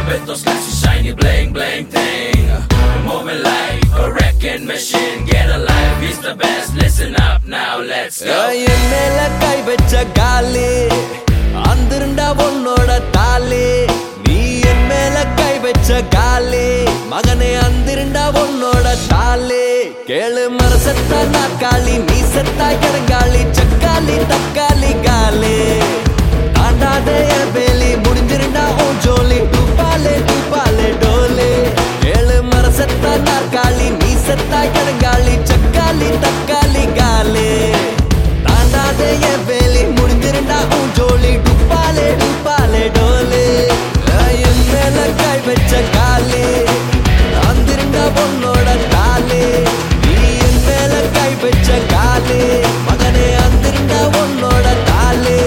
with those flashy, shiny, bling, bling thing. Moving like a wrecking machine. Get alive, he's the best. Listen up now, let's go. என் மேல கை வச்ச காலி அந்திருண்டா உன்னோட தாலி நீ என் மேல கை வச்ச காலி மகனே அந்திருண்டா உன்னோட தாலி கேளு மரசத்தா நாக்காளி நீ செத்தா கிடங்காளி சக்காளி தக்காளி காலி தாண்டாத என் வேலி முடிஞ்சிருண்டா உன் ஜோலி டூப்பாலே டூப்பாலே டோலி கேளு மரசத்தா நாற்காலி நீ செத்தா கிடங்காளி சக்காளி தக்காளி காலி தாண்டாத என் வேலி முடிஞ்சிருண்டா உன் ஜோலி டுப்பாலே டுப்பாலே டோலி என் மேல கை வச்ச காலி அந்திருண்டா உன்னோட தாலி நீ என் மேல கை வச்ச காலி மகனே அந்திருண்டா உன்னோட தாலி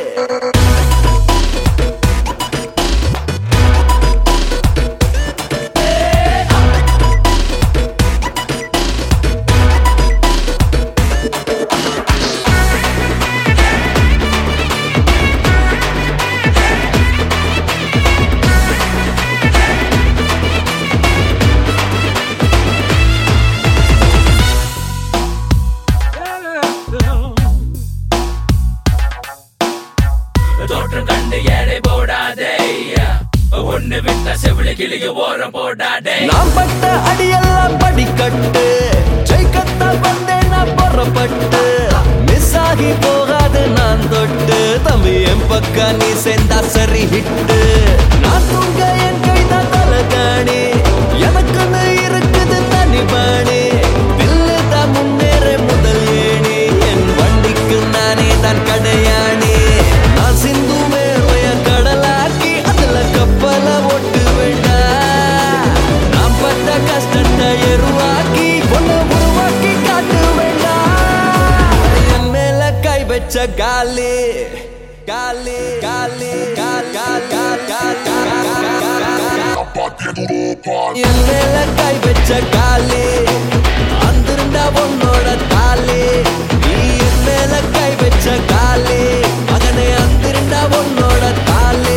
தோற்றம் கண்டு எடை போடாதே ஒண்ணு விட்ட செவிலி கிளிய ஓரம் போடாதே நான் பட்ட அடியெல்லாம் படிக்கட்டு ஜெயிக்கத்தான் வந்தேன் நான் புறப்பட்டு மிஸ் ஆகி போகாது நான் தொட்டு தம்பி என் பக்க நீ சேர்ந்தா சரி ஹிட்டு நான் தூங்க என் கைதான் தலகாணி எனக்குன்னு இருக்குது தனி பாணி தில்லு தான் முன்னேற முதல் ஏணி என் வண்டிக்கு நானே தான் கடையாணி நான் சிந்து மேலைய கடலாக்கி அதுல கப்பல ஓட்டு வேண்டாம் நான் பட்ட கஷ்டத்தை எருவாக்கி ஒண்ணு உருவாக்கி காட்டு வேண்டாம் என் மேல கை வச்ச காலி காலி காலி கால் கால் கால் கால் என் மேல கை வச்ச காலி அந்திருந்தா உன்னோட தாலி நீ என் மேல கை வச்ச காலி மகனே அந்திருந்தா உன்னோட தாலி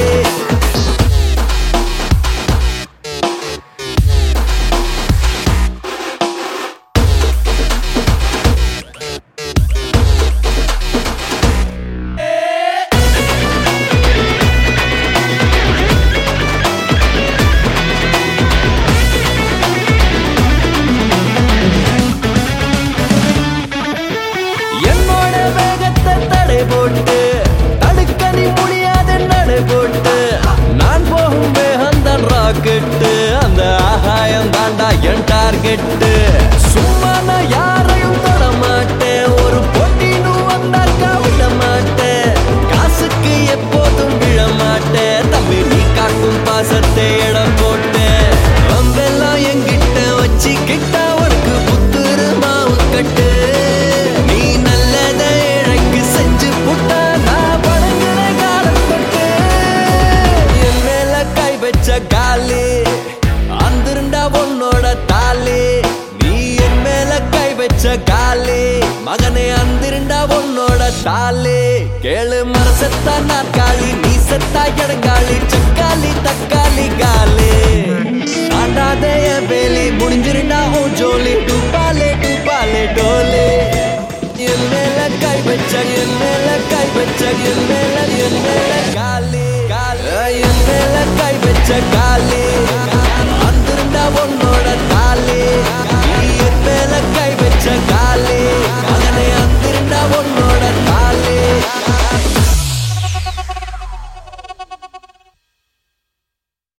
என்னோட வேகத்தை தடை போட்டு தடுக்க நீ முடியாத நடை போட்டு நான் போகும் வேகம் தான் ராக்கெட்டு அந்த ஆகாயம் தாண்டா என் டார்கெட்டு சும்மா நான் யாரையும் தொட மாட்டேன் ஒரு போட்டின்னு வந்தாக்கா விட மாட்டேன் காசுக்கு எப்போதும் விழ மாட்டேன் தம்பி நீ காட்டும் பாசத்தை இடம் போட்டேன் வம்பெல்லாம் என்கிட்ட வச்சுக்கிட்ட உனக்கு புத்துரு மாவு கட்டு நீ நல்லத இழைக்கு செஞ்சு புட்டா நான் படங்குற காலம் தொட்டு என் மேல கை வச்ச காலி அந்திருண்டா உன்னோட தாலி நீ என் மேல கை வச்ச காலி மகனே அந்திருண்டா உன்னோட தாலி கேளு மரசத்தா நாற்காலி நீ செத்தா இடங்காலி சக்காலி தக்காளி காலி தாண்டாத என் வேலி முடிஞ்சிருண்டா உன் ஜோலி டூப்பாலே டூப்பாலே டோலி என் மேல கை வச்ச என் மேல கை வச்ச என் மேல என் மேல காலி காலி என் மேல கை வச்ச காலி